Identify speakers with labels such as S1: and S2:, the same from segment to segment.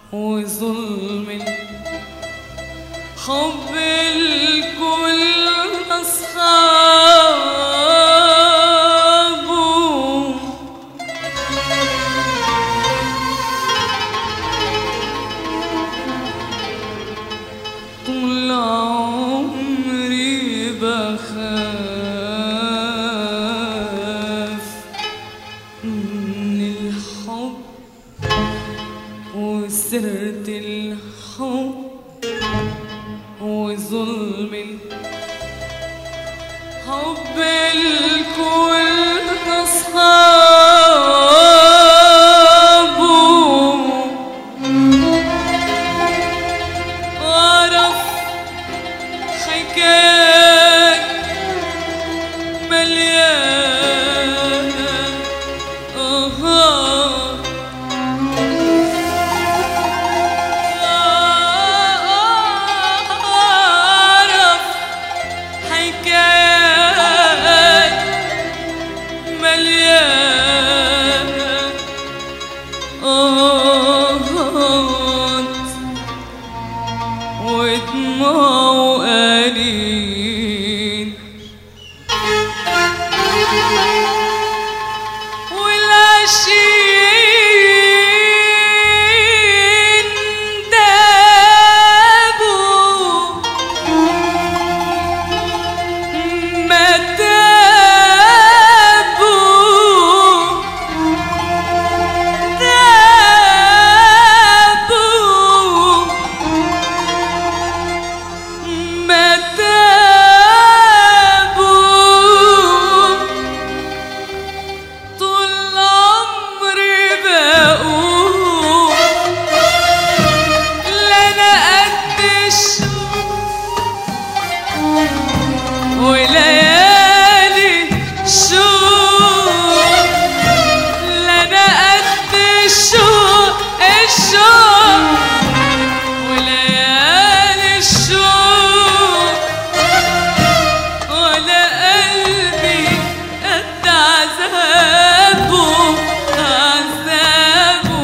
S1: وظلم حب الكل أصحابه طول عمري بخاف من الحب وسرت الحب وظلم الحب الكل أصحابه أعرف حكايات مليانة آه أعرف حكايات مليانة آهات ودموع قليل والعشرين دابوا ما دابوا دابوا ما دابوا طول عمري بقول لا انا قد الشوق وليالي شوق لا انا قد الشوق الشوق وليالي الشوق ولا قلبي قد عذابه عذابه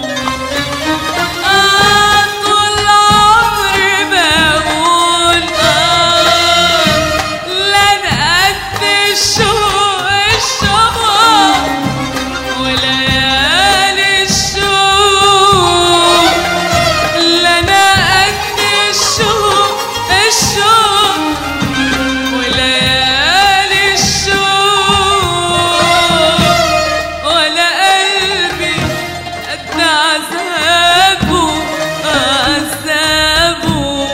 S1: آه طول عمري بقول آه لا أنا قد الشوق الشوق وليالي الشوق لا أنا قد الشوق الشوق وليالي الشوق ولا قلبي قد عذابه عذابه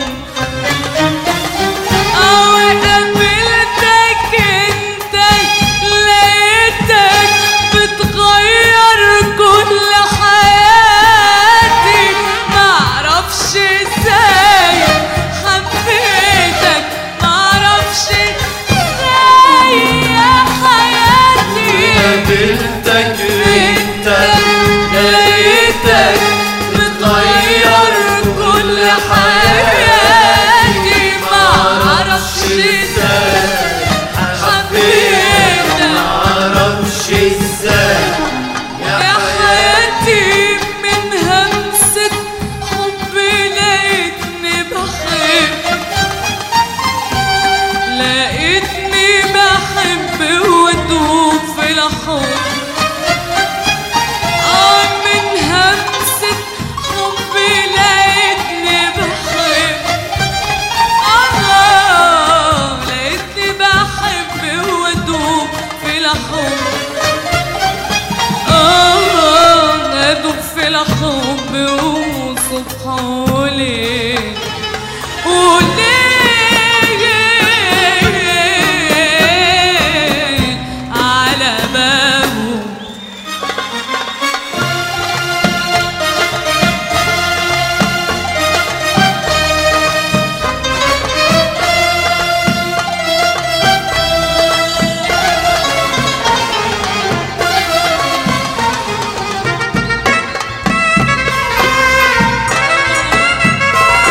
S1: أو قابلتك انت لقيتك بتغير كل حياتي معرفش ازاي حبيتك معرفش ازاي يا حياتي
S2: قابلتك انت لقيتك بتغير كل حياتي معرفش ازاي حبيتك معرفش ازاي
S1: يا حياتي من همسة حب لقيتني بحب لقيتني بحب وادوب في الحب اه من همسة حب لقيتني بحب آه لقيتني بحب وادوب في الحب آه أدوب في الحب وصبحه ليه وليه على بابه
S2: قابلتك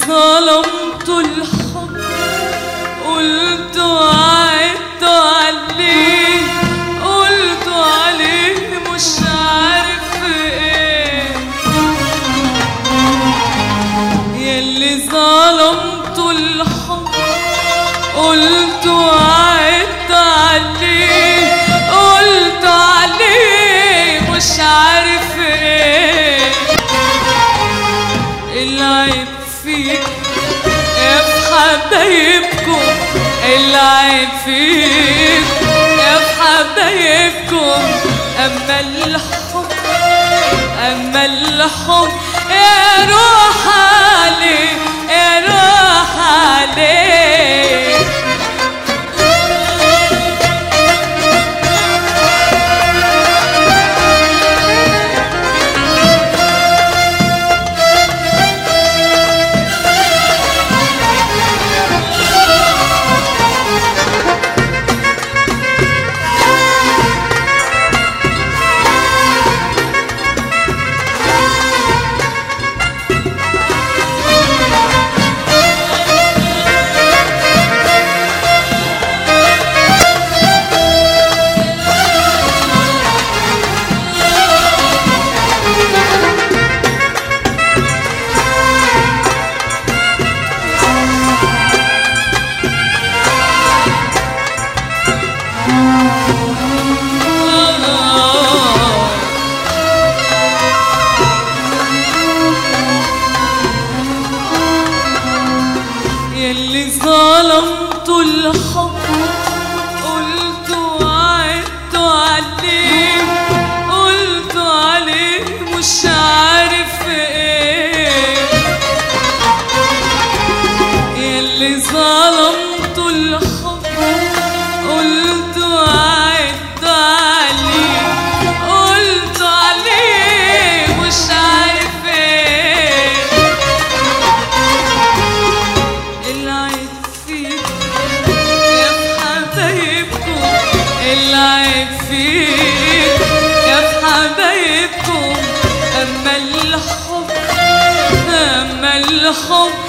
S1: ظلمت الحب قلت وعدت عليه قلت عليه مش عارف ايه يلي ظلمت الحب قلت وعدت عليه قلت عليه مش عارف ايه العيب فيك يا في حبايبكم العيب فيك يا في حبايبكم اما الحب اما الحب يا روح عليه يا روح عليه يلي ظلمت الحب قلت وعدت عليه قلت عليه مش عارف ايه يلي ظلمت الحب قلت وعدت عليه قلت عليه مش عارف ايه العيب فيك يا في حبايبكم العيب فيك يا في حبايبكم اما الحب اما الحب